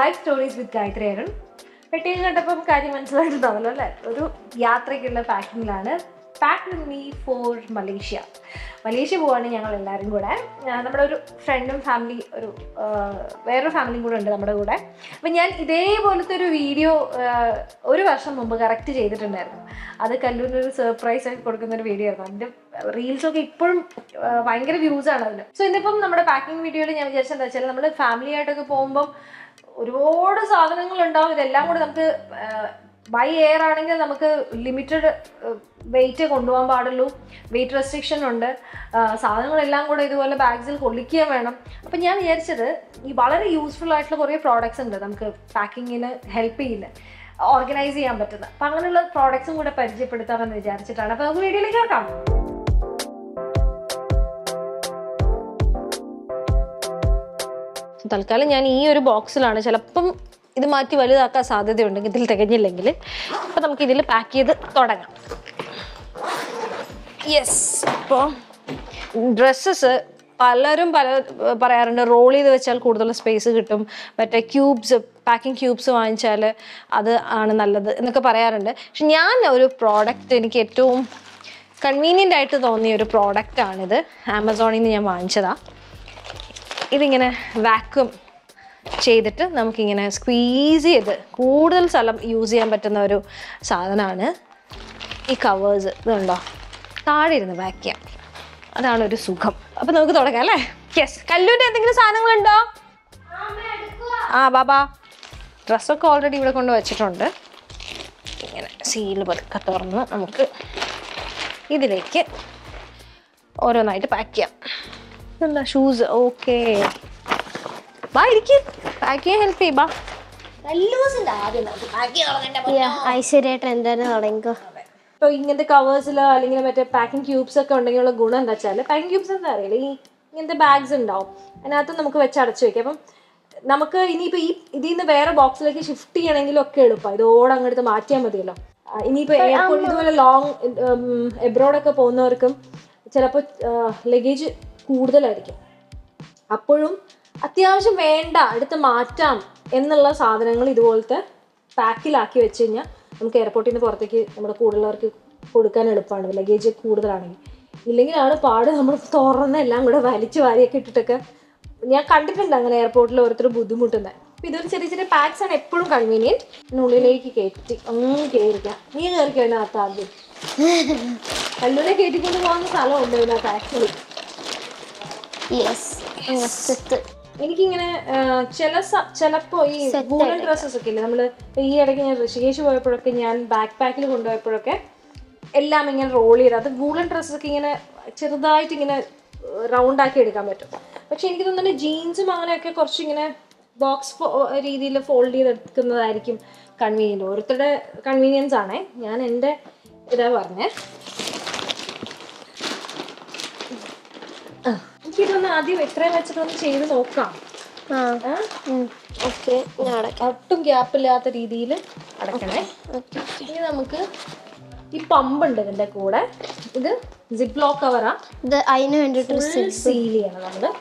Life stories with Gayathri Arun പെട്ടിയും കണ്ടപ്പം കാര്യം മനസ്സിലായിട്ടുണ്ടാവല്ലോ അല്ലേ ഒരു യാത്രയ്ക്കുള്ള പാക്കിങ്ങിലാണ് pack with me for Malaysia Malaysia പോവാണ് ഞങ്ങൾ എല്ലാവരും കൂടെ ആ, നമ്മുടെ ഒരു ഫ്രണ്ടും ഫാമിലി ഒരു ആ, വേറൊരു ഫാമിലിയും കൂടെ ഉണ്ട് നമ്മുടെ കൂടെ അപ്പം ഞാൻ ഇതേപോലത്തെ ഒരു വീഡിയോ ഒരു വർഷം മുമ്പ് കറക്റ്റ് ചെയ്തിട്ടുണ്ടായിരുന്നു അത് കല്ലൂരിന് ഒരു സർപ്രൈസ് ആയിട്ട് കൊടുക്കുന്ന ഒരു വീഡിയോ ആയിരുന്നു അതിൻ്റെ റീൽസൊക്കെ ഇപ്പോഴും ആ, ഭയങ്കര വ്യൂസ് ആണ് അതിന് സോ ഇന്നിപ്പം നമ്മുടെ പാക്കിംഗ് വീഡിയോയിൽ ഞാൻ വിചാരിച്ചത് എന്താ വെച്ചാൽ നമ്മൾ ഫാമിലി ആയിട്ടൊക്കെ പോകുമ്പം ഒരുപാട് സാധനങ്ങൾ ഉണ്ടാവും ഇതെല്ലാം കൂടെ നമുക്ക് ബൈ എയർ ആണെങ്കിൽ നമുക്ക് ലിമിറ്റഡ് വെയിറ്റ് കൊണ്ടുപോകാൻ പാടുള്ളൂ വെയിറ്റ് റെസ്ട്രിക്ഷൻ ഉണ്ട് ആ, സാധനങ്ങളെല്ലാം കൂടെ ഇതുപോലെ ബാഗ്സിൽ കൊള്ളിക്കുകയും വേണം അപ്പം ഞാൻ വിചാരിച്ചത് ഈ വളരെ യൂസ്ഫുൾ ആയിട്ടുള്ള കുറേ പ്രോഡക്റ്റ്സ് ഉണ്ട് നമുക്ക് പാക്കിങ്ങിന് ഹെൽപ്പ് ചെയ്യുന്നത് ഓർഗനൈസ് ചെയ്യാൻ പറ്റുന്ന അപ്പം അങ്ങനെയുള്ള പ്രോഡക്ട്സും കൂടെ പരിചയപ്പെടുത്താമെന്ന് വിചാരിച്ചിട്ടാണ് അപ്പോൾ നമുക്ക് വീഡിയോയിലേക്ക് കേൾക്കാം തൽക്കാലം ഞാൻ ഈ ഒരു ബോക്സിലാണ് ചിലപ്പം ഇത് മാറ്റി വലുതാക്കാൻ സാധ്യതയുണ്ടെങ്കിൽ ഇതിൽ തികഞ്ഞില്ലെങ്കിൽ അപ്പം നമുക്ക് ഇതിൽ പാക്ക് ചെയ്ത് തുടങ്ങാം യെസ് അപ്പോൾ ഡ്രസ്സസ് പലരും പല പറയാറുണ്ട് റോൾ ചെയ്ത് വെച്ചാൽ കൂടുതൽ സ്പേസ് കിട്ടും മറ്റേ ക്യൂബ്സ് പാക്കിംഗ് ക്യൂബ്സ് വാങ്ങിച്ചാൽ അത് ആണ് നല്ലത് എന്നൊക്കെ പറയാറുണ്ട് പക്ഷെ ഞാൻ ഒരു പ്രോഡക്റ്റ് എനിക്ക് ഏറ്റവും കൺവീനിയൻ്റ് ആയിട്ട് തോന്നിയ ഒരു പ്രോഡക്റ്റാണിത് ആമസോണിൽ നിന്ന് ഞാൻ വാങ്ങിച്ചതാണ് ഇതിങ്ങനെ വാക്വം ചെയ്തിട്ട് നമുക്കിങ്ങനെ സ്ക്വീസ് ചെയ്ത് കൂടുതൽ സ്ഥലം യൂസ് ചെയ്യാൻ പറ്റുന്ന ഒരു സാധനമാണ് ഈ കവേഴ്സ് ഇതുണ്ടോ താഴെ ഇരുന്ന് വാക്ക് ചെയ്യാം അതാണ് ഒരു സുഖം അപ്പം നമുക്ക് തുടങ്ങാം അല്ലേ യെസ് കല്ലൂൻ്റെ എന്തെങ്കിലും സാധനങ്ങളുണ്ടോ ആ ബാബാ ഡ്രസ്സൊക്കെ ഓൾറെഡി ഇവിടെ കൊണ്ട് വെച്ചിട്ടുണ്ട് ഇങ്ങനെ സീല് പതുക്കെ തുറന്ന് നമുക്ക് ഇതിലേക്ക് ഓരോന്നായിട്ട് പാക്ക് ചെയ്യാം എന്താ ഷൂസ് ഓക്കെ ബാ ഇരിക്ക് പാക്ക് ചെയ്യാൻ ഹെൽപ്പ് ചെയ്യും ബാ ഐശ്വര്യായിട്ട് എന്തായാലും തുടങ്ങിക്കോ ഇപ്പോൾ ഇങ്ങനത്തെ കവേഴ്സിലോ അല്ലെങ്കിൽ മറ്റേ പാക്കിംഗ് ക്യൂബ്സ് ഒക്കെ ഉണ്ടെങ്കിലുള്ള ഗുണം എന്താ വെച്ചാൽ പാക്കിംഗ് ക്യൂബ്സ് എന്താ അറിയില്ല ഈ ഇങ്ങനത്തെ ബാഗ്സ് ഉണ്ടാവും അതിനകത്ത് നമുക്ക് വെച്ച് അടച്ചു വെക്കാം അപ്പം നമുക്ക് ഇനിയിപ്പോൾ ഈ ഇതിൽ നിന്ന് വേറെ ബോക്സിലേക്ക് ഷിഫ്റ്റ് ചെയ്യണമെങ്കിലും ഒക്കെ എളുപ്പം ഇതോടെ അങ്ങോട്ട് മാറ്റിയാൽ മതിയല്ലോ ആ, ഇനിയിപ്പോൾ എയർപോർട്ട് ഇതുപോലെ ലോങ് എബ്രോഡൊക്കെ പോകുന്നവർക്കും ചിലപ്പോൾ ലഗേജ് കൂടുതലായിരിക്കും അപ്പോഴും അത്യാവശ്യം വേണ്ട എടുത്ത് മാറ്റാം എന്നുള്ള സാധനങ്ങൾ ഇതുപോലത്തെ പാക്കിലാക്കി വെച്ച് കഴിഞ്ഞാൽ നമുക്ക് എയർപോർട്ടിൽ നിന്ന് പുറത്തേക്ക് നമ്മുടെ കൂടുതലുള്ളവർക്ക് കൊടുക്കാൻ എളുപ്പമാണ് ലഗേജ് കൂടുതലാണെങ്കിൽ ഇല്ലെങ്കിലാണ് പാട് നമ്മൾ തുറന്ന് എല്ലാം കൂടെ വലിച്ചു വാരിയൊക്കെ ഇട്ടിട്ടൊക്കെ ഞാൻ കണ്ടിട്ടുണ്ട് അങ്ങനെ എയർപോർട്ടിൽ ഓരോരുത്തർ ബുദ്ധിമുട്ടുന്നത് അപ്പം ഇതൊരു ചെറിയ ചെറിയ പാക്സ് ആണ് എപ്പോഴും കൺവീനിയൻറ്റ് ഉള്ളിലേക്ക് കയറ്റി അങ്ങ് കയറിക്കാം നീ കയറിക്കോ അതിനകത്ത് ആദ്യം കല്ലൂരെ കയറ്റിക്കൊണ്ട് പോകുന്ന സ്ഥലമുണ്ട് ഇതിനകത്ത് ആക്ച്വലി യെസ് സെറ്റ് എനിക്കിങ്ങനെ ആ, ചില സ- ചിലപ്പോ ഈ വൂളൻ ഡ്രസ്സസ് ഒക്കെ ഇല്ലേ നമ്മള് ഈ ഇടയ്ക്ക് ഞാൻ ഋഷികേശ് പോയപ്പോഴൊക്കെ ഞാൻ ബാക്ക് പാക്കിൽ കൊണ്ടുപോയപ്പോഴൊക്കെ എല്ലാം ഇങ്ങനെ റോൾ ചെയ്ത് അത് വൂളൻ ഡ്രസ്സസ് ഒക്കെ ഇങ്ങനെ ചെറുതായിട്ട് ഇങ്ങനെ റൗണ്ട് ആക്കി എടുക്കാൻ പറ്റും പക്ഷെ എനിക്ക് തോന്നുന്നു ജീൻസും അങ്ങനെയൊക്കെ കുറച്ച് ഇങ്ങനെ ബോക്സ് രീതിയിൽ ഫോൾഡ് ചെയ്തെടുക്കുന്നതായിരിക്കും കൺവീനിയൻറ്റ് ഓരോരുത്തരുടെ കൺവീനിയൻസ് ആണേ ഞാൻ എൻ്റെ ഇതാ പറഞ്ഞേ ആ, എനിക്കിതൊന്ന് ആദ്യം എത്രയും വെച്ചിട്ടൊന്ന് ചെയ്ത് നോക്കാം ആ ആ? ഓക്കെ ഞാൻ അടയ്ക്കാം ഒട്ടും ഗ്യാപ്പില്ലാത്ത രീതിയിൽ അടയ്ക്കണേ ഓക്കെ ഇനി നമുക്ക് ഈ പമ്പ് ഉണ്ട് ഇതിന്റെ കൂടെ ഇത് സിപ്പ് ലോക്ക് കവറാ ഇത് അതിന് വേണ്ടിയിട്ട് സീൽ ചെയ്യണം നമ്മള്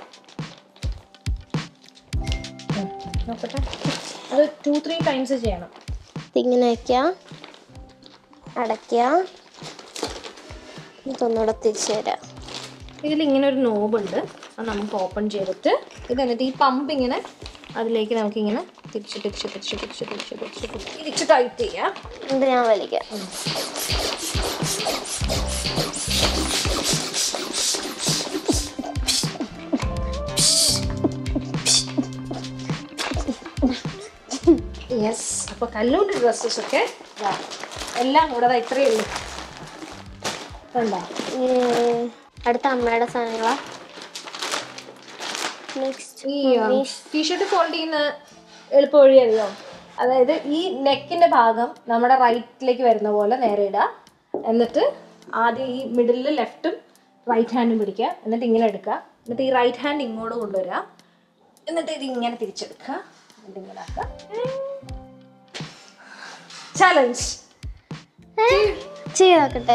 ഉം, നോക്കട്ടെ അത് ടു ത്രീ ടൈംസ് ചെയ്യണം ഇങ്ങനെ വയ്ക്കുക അടയ്ക്കുക ഇതൊന്നുകൂടെ തിരിച്ചു തരാം ഇതിൽ ഇങ്ങനെ ഒരു നോബ് ഉണ്ട് അത് നമുക്ക് ഓപ്പൺ ചെയ്തിട്ട് ഇത് എന്നിട്ട് ഈ പമ്പ് ഇങ്ങനെ അതിലേക്ക് നമുക്ക് ഇങ്ങനെ തിരിച്ച് തിരിച്ച് തിരിച്ച് തിരിച്ച് തിരിച്ച് തിരിച്ച് തിരിച്ച് തിരിച്ച് ടൈറ്റ് ചെയ്യാം ഇത് ഞാൻ വലിക്കാം യെസ് അപ്പൊ കല്ലൂട്ട് ഡ്രസ്സസ് ഒക്കെ ദാ, എല്ലാം കൂടെ ദാ ഇത്രയേ ഉള്ളൂ കണ്ടോ ഉം. അടുത്ത അമ്മയുടെ സാധനങ്ങളാ നെക്സ്റ്റ് ഈ ടീഷർട്ട് ഫോൾഡ് ചെയ്യുന്ന എളുപ്പ വഴി അറിയോ അതായത് ഈ നെക്കിന്റെ ഭാഗം നമ്മുടെ റൈറ്റിലേക്ക് വരുന്ന പോലെ നേരെ ഇടുക എന്നിട്ട് ആദ്യം ഈ മിഡിലിൽ ലെഫ്റ്റും റൈറ്റ് ഹാൻഡും പിടിക്കുക എന്നിട്ട് ഇങ്ങനെ എടുക്കുക എന്നിട്ട് ഈ റൈറ്റ് ഹാൻഡ് ഇങ്ങോട്ട് കൊണ്ടുവരിക എന്നിട്ട് ഇത് ഇങ്ങനെ തിരിച്ചെടുക്കുക എന്നിട്ട് ഇങ്ങനെ ആക്കുക ചലഞ്ച് ചെയ്ത് നോക്കട്ടെ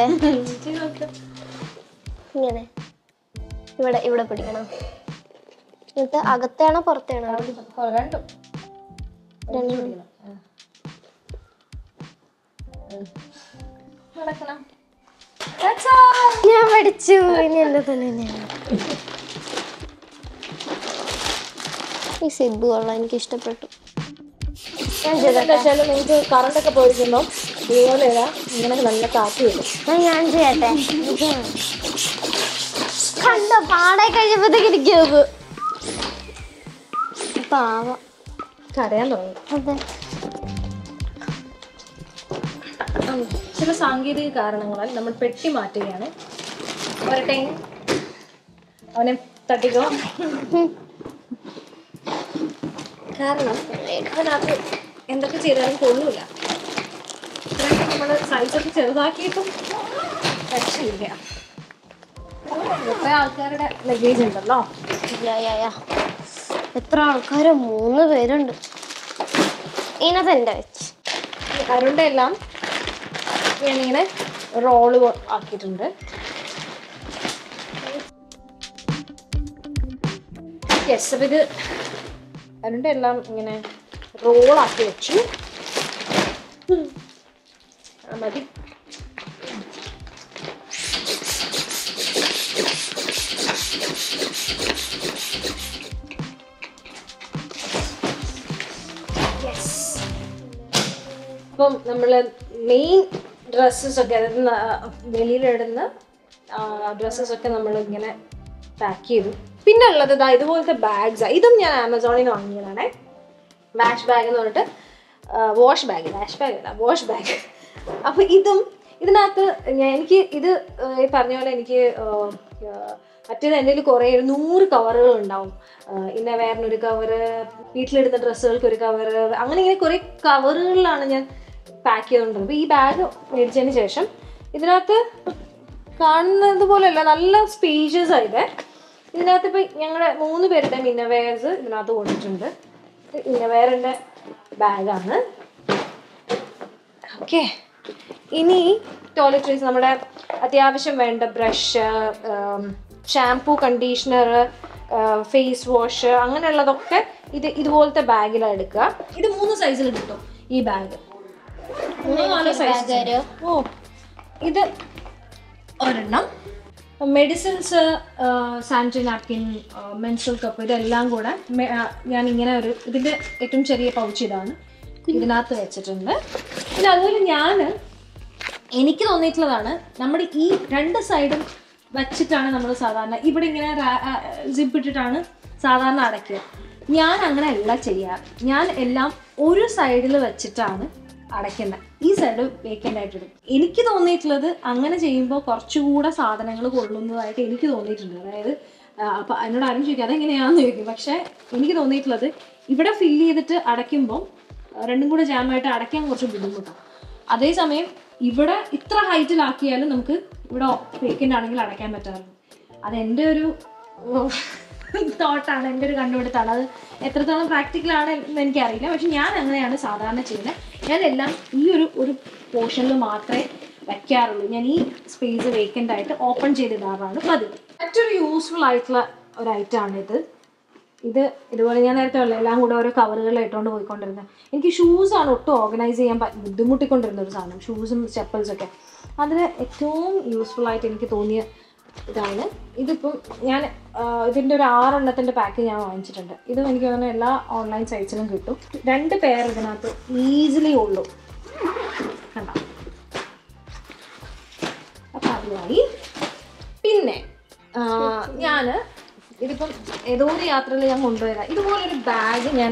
ഇങ്ങനെ ഇവിടെ ഇവിടെ പിടിക്കണം എന്നിട്ട് അകത്താണോ പുറത്താണോ രണ്ടും പിടിക്കണം. ആ. ഉം. നടക്കണം That's all. ഞാൻ പഠിച്ചു ഇനി എന്റെ തന്നെ ഞാൻ ഈ സിബ് കൊള്ളാം എനിക്ക് ഇഷ്ടപ്പെട്ടു ഞാൻ എന്താ വെച്ചാൽ നിങ്ങൾക്ക് കറണ്ട് ഒക്കെ പോയിരിക്കുമ്പോൾ ഇതുപോലെ ഇതാ ഇങ്ങനെ നല്ല കാറ്റ് വരും എന്നാ ഞാൻ ചെയ്യട്ടെ എനിക്ക് വേണം. കണ്ടോ പാടെ കഴിയുമ്പോഴത്തേക്ക് ഇരിക്കുന്നത് പാവം കരയാൻ തുടങ്ങി അതെ ചില സാങ്കേതിക കാരണങ്ങളാൽ നമ്മൾ പെട്ടി മാറ്റുകയാണ് വരട്ടെ അവനെ തട്ടിക്കോ കാരണം അവനകത്ത് എന്തൊക്കെ ചെയ്താലും കൊള്ളൂല നമ്മൾ സൈസൊക്കെ ചെറുതാക്കിയിട്ടും രക്ഷയില്ല എത്ര ആൾക്കാരുടെ ലഗേജ് ഉണ്ടല്ലോ യാ, യാ, യാ. എത്ര ആൾക്കാര് മൂന്ന് പേരുണ്ട് ഇതിനകത്ത് എന്റെ വെച്ച് ഈ അരുണിന്റെ എല്ലാം ഞാനിങ്ങനെ റോള് ആക്കിയിട്ടുണ്ട് യെസ് അപ്പം ഇത് അരുണിന്റെ എല്ലാം ഇങ്ങനെ റോളാക്കി വെച്ചു ആ, മതി യെസ് അപ്പം നമ്മൾ മെയിൻ ഡ്രസ്സസ് ഒക്കെ അതായത് ന- വെളിയിലിടുന്ന ഡ്രസ്സസ് ഒക്കെ നമ്മൾ ഇങ്ങനെ പാക്ക് ചെയ്തു പിന്നെ ഉള്ളത് ഇതാ ഇതുപോലത്തെ ബാഗ്സ് ഇതും ഞാൻ ആമസോണിൽ നിന്ന് വാങ്ങിയതാണേ വാഷ് ബാഗ് എന്ന് പറഞ്ഞിട്ട് വാഷ് ബാഗ് വാഷ് ബാഗ് അല്ല വാഷ് ബാഗ് അപ്പൊ ഇതും ഇതിനകത്ത് ഞാൻ എനിക്ക് ഇത് ആ, ഈ പറഞ്ഞ പോലെ എനിക്ക് ആ, ആ, മറ്റേത് എൻ്റെ കയ്യിൽ കുറേ ഒരു നൂറ് കവറുകൾ ഉണ്ടാവും ഇന്ന വേറിനൊരു കവറ് വീട്ടിലിടുന്ന ഡ്രസ്സുകൾക്ക് ഒരു കവറ് അങ്ങനെ ഇങ്ങനെ കുറേ കവറുകളിലാണ് ഞാൻ പാക്ക് ചെയ്തുകൊണ്ടിരുന്നത് അപ്പോൾ ഈ ബാഗ് മേടിച്ചതിന് ശേഷം ഇതിനകത്ത് കാണുന്നത് പോലെയല്ല നല്ല സ്പേഷ്യസ് ആയത് ഇതിനകത്ത് ഇപ്പം ഞങ്ങളുടെ മൂന്ന് പേരുടെ ഇന്നവെയർസ് ഇതിനകത്ത് കൊണ്ടിട്ടുണ്ട് ഇന്നവെയറിൻ്റെ ബാഗാണ് ഓക്കെ ഇനി ടോയ്ലറ്ററീസ് നമ്മുടെ അത്യാവശ്യം വേണ്ട brush shampoo conditioner face wash അങ്ങനെയുള്ളതൊക്കെ ഇത് ഇതുപോലത്തെ ബാഗിലാണ് എടുക്കുക ഇത് മൂന്ന് സൈസിൽ കിട്ടും ഈ ബാഗ് മൂന്നോ നാലോ സൈസ് ഓ ഇത് ഒരെണ്ണം medicines sanitary napkin menstrual cup ഇതെല്ലാം കൂടെ മെ- ആ, ഞാൻ ഇങ്ങനെ ഒരു ഇതിൻ്റെ ഏറ്റവും ചെറിയ പൗച്ച് ഇതാണ് ഇതിനകത്ത് വെച്ചിട്ടുണ്ട് പിന്നെ അതുപോലെ ഞാൻ എനിക്ക് തോന്നിയിട്ടുള്ളതാണ് നമ്മുടെ ഈ രണ്ട് സൈഡും വച്ചിട്ടാണ് നമ്മൾ സാധാരണ ഇവിടെ ഇങ്ങനെ സിപ്പ് ഇട്ടിട്ടാണ് സാധാരണ അടയ്ക്കുക ഞാൻ അങ്ങനെ അല്ല ചെയ്യാറ് ഞാൻ എല്ലാം ഒരു സൈഡിൽ വെച്ചിട്ടാണ് അടയ്ക്കുന്നത് ഈ സൈഡ് വേക്കൻ്റ് ആയിട്ടിടും എനിക്ക് തോന്നിയിട്ടുള്ളത് അങ്ങനെ ചെയ്യുമ്പോൾ കുറച്ചുകൂടെ സാധനങ്ങൾ കൊള്ളുന്നതായിട്ട് എനിക്ക് തോന്നിയിട്ടുണ്ട് അതായത് ആ, അപ്പൊ എന്നോട് ആരും ചോദിക്കും അതെങ്ങനെയാണെന്ന് ചോദിക്കും പക്ഷെ എനിക്ക് തോന്നിയിട്ടുള്ളത് ഇവിടെ ഫില്ല് ചെയ്തിട്ട് അടയ്ക്കുമ്പോൾ രണ്ടും കൂടെ ജാമായിട്ട് അടയ്ക്കാൻ കുറച്ച് ബുദ്ധിമുട്ടാണ് അതേസമയം ഇവിടെ ഇത്ര ഹൈറ്റിലാക്കിയാലും നമുക്ക് ഇവിടെ വേക്കൻ്റ് ആണെങ്കിൽ അടയ്ക്കാൻ പറ്റാറുണ്ട് അത് എൻ്റെ ഒരു തോട്ടാണ് എൻ്റെ ഒരു കണ്ടുപിടുത്താണ് അത് എത്രത്തോളം പ്രാക്ടിക്കൽ ആണ് എന്ന് എനിക്കറിയില്ല പക്ഷെ ഞാൻ അങ്ങനെയാണ് സാധാരണ ചെയ്യുന്നത് ഞാൻ എല്ലാം ഈ ഒരു ഒരു പോർഷനിൽ മാത്രമേ വെക്കാറുള്ളൂ ഞാൻ ഈ സ്പേസ് വേക്കൻ്റ് ആയിട്ട് ഓപ്പൺ ചെയ്തിടാറാണ് പതിവ് മറ്റൊരു യൂസ്ഫുൾ ആയിട്ടുള്ള ഒരു ഐറ്റം ആണ് ഇത് ഇത് ഇതുപോലെ ഞാൻ നേരത്തെ ഉള്ള എല്ലാം കൂടെ ഓരോ കവറുകളിൽ ഇട്ടുകൊണ്ട് പോയിക്കൊണ്ടിരുന്നത് എനിക്ക് ഷൂസ് ആണ് ഒട്ടും ഓർഗനൈസ് ചെയ്യാൻ പ- ബുദ്ധിമുട്ടിക്കൊണ്ടിരുന്ന ഒരു സാധനം ഷൂസും ചെപ്പൽസൊക്കെ അതിന് ഏറ്റവും യൂസ്ഫുൾ ആയിട്ട് എനിക്ക് തോന്നിയ ഇതാണ് ഇതിപ്പം ഞാൻ ആ, ഇതിൻ്റെ ഒരു ആറെണ്ണത്തിൻ്റെ പാക്ക് ഞാൻ വാങ്ങിച്ചിട്ടുണ്ട് ഇതും എനിക്ക് തോന്നുന്നു എല്ലാ ഓൺലൈൻ സൈറ്റ്സിലും കിട്ടും രണ്ട് പേർ ഇതിനകത്ത് ഈസിലി ഉള്ളൂ കണ്ട അപ്പം അതുമായി പിന്നെ ഞാൻ ഇതിപ്പം ഏതോ ഒരു യാത്രയിൽ ഞാൻ കൊണ്ടുപോയതാണ് ഇതുപോലൊരു ബാഗ് ഞാൻ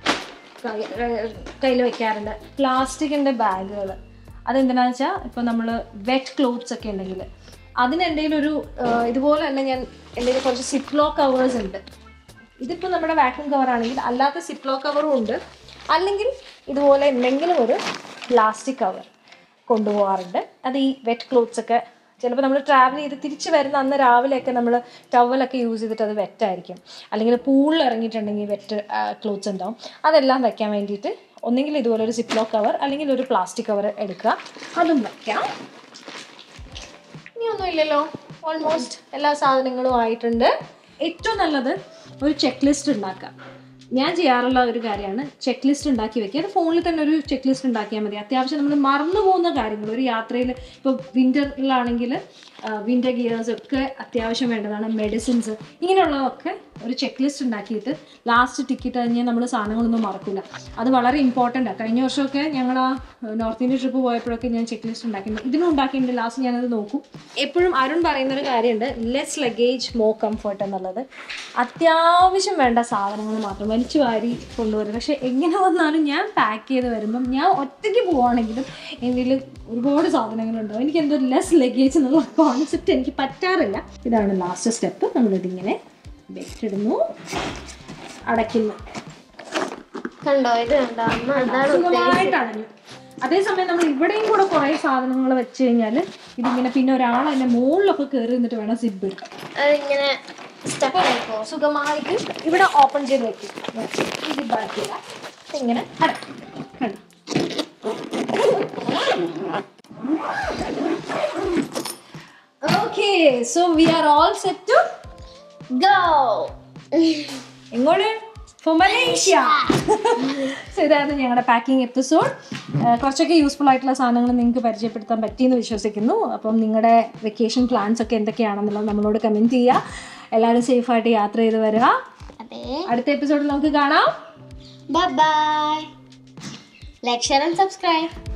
കയ്യിൽ വെക്കാറുണ്ട് പ്ലാസ്റ്റിക്കിൻ്റെ ബാഗുകൾ അതെന്തിനാന്ന് വെച്ചാൽ ഇപ്പോൾ നമ്മൾ വെറ്റ് ക്ലോത്ത്സ് ഒക്കെ ഉണ്ടെങ്കിൽ അതിന് എന്തെങ്കിലും ഒരു ആ, ഇതുപോലെ തന്നെ ഞാൻ എന്തെങ്കിലും കുറച്ച് സിപ്ലോ കവേഴ്സ് ഉണ്ട് ഇതിപ്പോൾ നമ്മുടെ വാക്യൂം കവർ ആണെങ്കിൽ അല്ലാത്ത സിപ്ലോ കവറും ഉണ്ട് അല്ലെങ്കിൽ ഇതുപോലെ എന്തെങ്കിലും ഒരു പ്ലാസ്റ്റിക് കവർ കൊണ്ടുപോകാറുണ്ട് അത് ഈ വെറ്റ് ക്ലോത്ത്സ് ഒക്കെ ചിലപ്പോൾ നമ്മൾ ട്രാവൽ ചെയ്ത് തിരിച്ച് വരുന്ന അന്ന് രാവിലെയൊക്കെ നമ്മൾ ടവലൊക്കെ യൂസ് ചെയ്തിട്ട് അത് വെറ്റായിരിക്കും അല്ലെങ്കിൽ പൂളിൽ ഇറങ്ങിയിട്ടുണ്ടെങ്കിൽ വെറ്റ് ക്ലോത്ത്സ് ഉണ്ടാവും അതെല്ലാം വെക്കാൻ വേണ്ടിയിട്ട് ഒന്നെങ്കിൽ ഇതുപോലെ ഒരു സിപ്ലോ കവർ അല്ലെങ്കിൽ ഒരു പ്ലാസ്റ്റിക് കവർ എടുക്കുക അതും വെക്കാം ഇനിയൊന്നും ഇല്ലല്ലോ ഓൾമോസ്റ്റ് എല്ലാ സാധനങ്ങളും ആയിട്ടുണ്ട് ഏറ്റവും നല്ലത് ഒരു ചെക്ക് ലിസ്റ്റ് ഉണ്ടാക്കാം ഞാൻ ചെയ്യാറുള്ള ഒരു കാര്യമാണ് ചെക്ക് ലിസ്റ്റ് ഉണ്ടാക്കി വെക്കുക അത് ഫോണിൽ തന്നെ ഒരു ചെക്ക് ലിസ്റ്റ് ഉണ്ടാക്കിയാൽ മതി അത്യാവശ്യം നമ്മൾ മറന്നു പോകുന്ന കാര്യങ്ങൾ ഒരു യാത്രയിൽ ഇപ്പോൾ വിൻ്ററിലാണെങ്കിൽ വിൻ്റർ ഗിയേഴ്സ് ഒക്കെ അത്യാവശ്യം വേണ്ടതാണ് മെഡിസിൻസ് ഇങ്ങനെയുള്ളതൊക്കെ ഒരു ചെക്ക് ലിസ്റ്റ് ഉണ്ടാക്കിയിട്ട് ലാസ്റ്റ് ടിക്കറ്റ് കഴിഞ്ഞാൽ നമ്മൾ സാധനങ്ങളൊന്നും മറക്കില്ല അത് വളരെ ഇമ്പോർട്ടൻ്റ് ആണ് കഴിഞ്ഞ വർഷമൊക്കെ ഞങ്ങൾ ആ നോർത്ത് ഇന്ത്യ ട്രിപ്പ് പോയപ്പോഴൊക്കെ ഞാൻ ചെക്ക് ലിസ്റ്റ് ഉണ്ടാക്കിയിട്ടുണ്ട് ഇതിനും ഉണ്ടാക്കിയിട്ടുണ്ട് ലാസ്റ്റ് ഞാനത് നോക്കും എപ്പോഴും അരുൺ പറയുന്ന ഒരു കാര്യമുണ്ട് ലെസ് ലഗേജ് മോ കംഫർട്ട് എന്നുള്ളത് അത്യാവശ്യം വേണ്ട സാധനങ്ങൾ മാത്രം വലിച്ചു വാരി കൊണ്ടുവരും പക്ഷെ എങ്ങനെ വന്നാലും ഞാൻ പാക്ക് ചെയ്ത് വരുമ്പം ഞാൻ ഒറ്റയ്ക്ക് പോവുകയാണെങ്കിലും എൻ്റെ ഒരുപാട് സാധനങ്ങളുണ്ടാവും എനിക്ക് എന്തോ ലെസ് ലഗേജ് എന്നുള്ള കോൺസെപ്റ്റ് എനിക്ക് പറ്റാറില്ല ഇതാണ് ലാസ്റ്റ് സ്റ്റെപ്പ് നമ്മളിതിങ്ങനെ വെച്ചിടുന്നു അടയ്ക്കുന്നു കണ്ടോ ഇത് കണ്ടോ അമ്മ അതാണ് സുഖമായിട്ട് അടഞ്ഞു അതേസമയം നമ്മൾ ഇവിടെയും കൂടെ കുറേ സാധനങ്ങൾ വെച്ച് കഴിഞ്ഞാൽ ഇതിങ്ങനെ പിന്നെ ഒരാൾ അതിന്റെ മുകളിലൊക്കെ കയറി നിന്നിട്ട് വേണം സിബ് എടുക്കാൻ അതിങ്ങനെ സ്റ്റക്ക് ആയിപ്പോ സുഖമായിട്ട് ഇവിടെ ഓപ്പൺ ചെയ്ത് വെക്കും ഇത് ബാക്കിയില്ല ഇങ്ങനെ അടയ്ക്കും കണ്ടോ okay so we are all set to go എങ്ങോട്ട് For Malaysia. സോ ഇതായിരുന്നു ഞങ്ങളുടെ പാക്കിംഗ് എപ്പിസോഡ് കുറച്ചൊക്കെ യൂസ്ഫുൾ ആയിട്ടുള്ള സാധനങ്ങൾ നിങ്ങൾക്ക് പരിചയപ്പെടുത്താൻ പറ്റിയെന്ന് വിശ്വസിക്കുന്നു അപ്പം നിങ്ങളുടെ വെക്കേഷൻ പ്ലാൻസ് ഒക്കെ എന്തൊക്കെയാണെന്നുള്ളത് നമ്മളോട് കമൻറ്റ് ചെയ്യുക എല്ലാവരും സേഫായിട്ട് യാത്ര ചെയ്ത് വരിക അതെ അടുത്ത എപ്പിസോഡിൽ നമുക്ക് കാണാം bye bye like share and subscribe